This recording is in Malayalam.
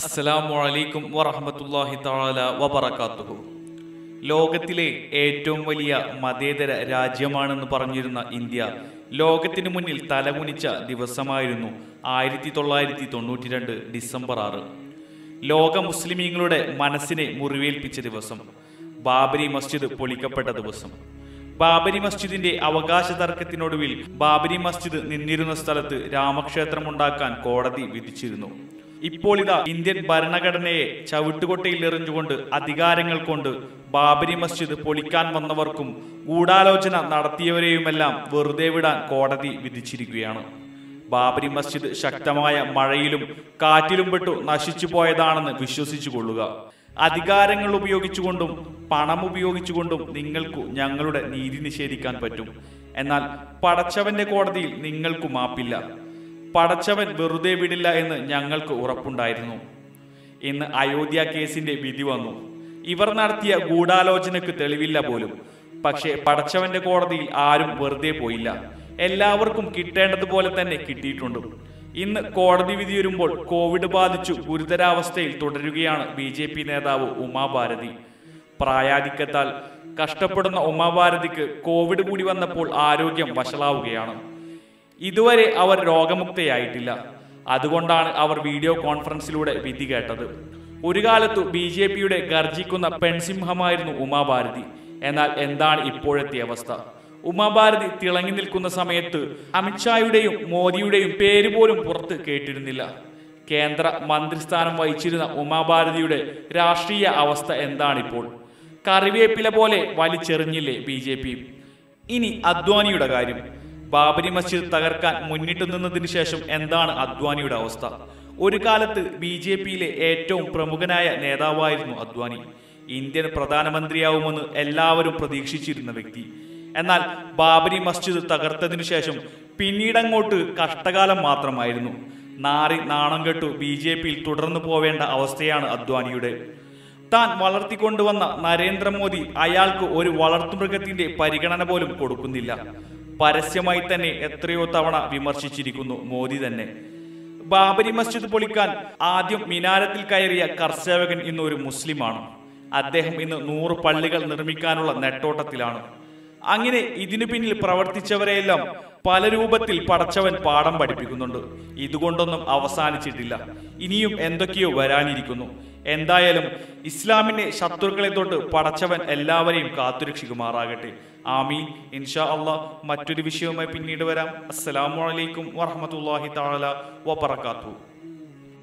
അസ്സലാമു അലൈക്കും വറഹമത്തല്ലാഹി തആല വബറകാതുഹു ലോകത്തിലെ ഏറ്റവും വലിയ മതേതര രാജ്യമാണെന്ന് പറഞ്ഞിരുന്ന ഇന്ത്യ ലോകത്തിന് മുന്നിൽ തലകുനിച്ച ദിവസമായിരുന്നു ആയിരത്തി തൊള്ളായിരത്തി തൊണ്ണൂറ്റി രണ്ട് ഡിസംബർ ആറ് ലോക മുസ്ലിമീങ്ങളുടെ മനസ്സിനെ മുറിവേൽപ്പിച്ച ദിവസം ബാബരി മസ്ജിദ് പൊളിക്കപ്പെട്ട ദിവസം ബാബരി മസ്ജിദിന്റെ അവകാശ തർക്കത്തിനൊടുവിൽ ബാബരി മസ്ജിദ് നിന്നിരുന്ന സ്ഥലത്ത് രാമക്ഷേത്രം ഉണ്ടാക്കാൻ കോടതി വിധിച്ചിരുന്നു ഇപ്പോൾ ഇതാ ഇന്ത്യൻ ഭരണഘടനയെ ചവിട്ടുകൊട്ടയിൽ എറിഞ്ഞുകൊണ്ട് അധികാരങ്ങൾ കൊണ്ട് ബാബരി മസ്ജിദ് പൊളിക്കാൻ വന്നവർക്കും ഗൂഢാലോചന നടത്തിയവരെയുമെല്ലാം വെറുതെ വിടാൻ കോടതി വിധിച്ചിരിക്കുകയാണ് ബാബരി മസ്ജിദ് ശക്തമായ മഴയിലും കാറ്റിലും പെട്ടു നശിച്ചു പോയതാണെന്ന് വിശ്വസിച്ചു കൊള്ളുക അധികാരങ്ങൾ ഉപയോഗിച്ചുകൊണ്ടും പണം ഉപയോഗിച്ചുകൊണ്ടും നിങ്ങൾക്ക് ഞങ്ങളുടെ നീതി നിഷേധിക്കാൻ പറ്റും എന്നാൽ പടച്ചവന്റെ കോടതിയിൽ നിങ്ങൾക്ക് മാപ്പില്ല പടച്ചവൻ വെറുതെ വിടില്ല എന്ന് ഞങ്ങൾക്ക് ഉറപ്പുണ്ടായിരുന്നു ഇന്ന് അയോധ്യ കേസിന്റെ വിധി വന്നു ഇവർ നടത്തിയ ഗൂഢാലോചനയ്ക്ക് തെളിവില്ല പോലും പക്ഷേ പടച്ചവന്റെ കോടതിയിൽ ആരും വെറുതെ പോയില്ല എല്ലാവർക്കും കിട്ടേണ്ടതുപോലെ തന്നെ കിട്ടിയിട്ടുണ്ട് ഇന്ന് കോടതി വിധി വരുമ്പോൾ കോവിഡ് ബാധിച്ചു ഗുരുതരാവസ്ഥയിൽ തുടരുകയാണ് ബി ജെ പി നേതാവ് ഉമാഭാരതി പ്രായാധിക്യത്താൽ കഷ്ടപ്പെടുന്ന ഉമാഭാരതിക്ക് കോവിഡ് കൂടി വന്നപ്പോൾ ആരോഗ്യം വഷളാവുകയാണ് ഇതുവരെ അവർ രോഗമുക്തയായിട്ടില്ല അതുകൊണ്ടാണ് അവർ വീഡിയോ കോൺഫറൻസിലൂടെ വിധി കേട്ടത് ഒരു കാലത്തു ബി ജെ പിയുടെ ഗർജിക്കുന്ന പെൺസിംഹമായിരുന്നു ഉമാഭാരതി എന്നാൽ എന്താണ് ഇപ്പോഴത്തെ അവസ്ഥ ഉമാഭാരതി തിളങ്ങി നിൽക്കുന്ന സമയത്ത് അമിത്ഷായുടെയും മോദിയുടെയും പേര് പോലും പുറത്ത് കേട്ടിരുന്നില്ല കേന്ദ്ര മന്ത്രിസ്ഥാനം വഹിച്ചിരുന്ന ഉമാഭാരതിയുടെ രാഷ്ട്രീയ അവസ്ഥ എന്താണിപ്പോൾ കറിവേപ്പില പോലെ വലിച്ചെറിഞ്ഞില്ലേ ബി ജെ പി ഇനി അദ്വാനിയുടെ കാര്യം ബാബരി മസ്ജിദ് തകർക്കാൻ മുന്നിട്ട് നിന്നതിന് ശേഷം എന്താണ് അദ്വാനിയുടെ അവസ്ഥ ഒരു കാലത്ത് ബി ജെ പിയിലെ ഏറ്റവും പ്രമുഖനായ നേതാവായിരുന്നു അദ്വാനി ഇന്ത്യൻ പ്രധാനമന്ത്രിയാവുമെന്ന് എല്ലാവരും പ്രതീക്ഷിച്ചിരുന്ന വ്യക്തി എന്നാൽ ബാബരി മസ്ജിദ് തകർത്തതിനു ശേഷം പിന്നീടങ്ങോട്ട് കഷ്ടകാലം മാത്രമായിരുന്നു നാറി നാണം കെട്ടു ബി ജെ പിയിൽ തുടർന്നു പോവേണ്ട അവസ്ഥയാണ് അദ്വാനിയുടെ താൻ വളർത്തിക്കൊണ്ടുവന്ന നരേന്ദ്രമോദി അയാൾക്ക് ഒരു വളർത്തുമൃഗത്തിന്റെ പരിഗണന പോലും കൊടുക്കുന്നില്ല പരസ്യമായി തന്നെ എത്രയോ തവണ വിമർശിച്ചിരിക്കുന്നു മോദി തന്നെ ബാബരി മസ്ജിദ് പൊളിക്കാൻ ആദ്യം മിനാരത്തിൽ കയറിയ കർഷകൻ ഇന്ന് ഒരു മുസ്ലിമാണ് അദ്ദേഹം ഇന്ന് നൂറ് പള്ളികൾ നിർമ്മിക്കാനുള്ള നെട്ടോട്ടത്തിലാണ് അങ്ങനെ ഇതിനു പിന്നിൽ പ്രവർത്തിച്ചവരെയെല്ലാം പല രൂപത്തിൽ പടച്ചവൻ പാഠം പഠിപ്പിക്കുന്നുണ്ട് ഇതുകൊണ്ടൊന്നും അവസാനിച്ചിട്ടില്ല ഇനിയും എന്തൊക്കെയോ വരാനിരിക്കുന്നു എന്തായാലും ഇസ്ലാമിന്റെ ശത്രുക്കളെ തൊട്ട് പടച്ചവൻ എല്ലാവരെയും കാത്തുരക്ഷിക്കുമാറാകട്ടെ ആമീൻ ഇൻഷാ അള്ളാഹ് മറ്റൊരു വിഷയവുമായി പിന്നീട് വരാം അസ്സലാമു അലൈക്കും വറഹമത്തല്ലാഹി തആല വബറകാതുഹു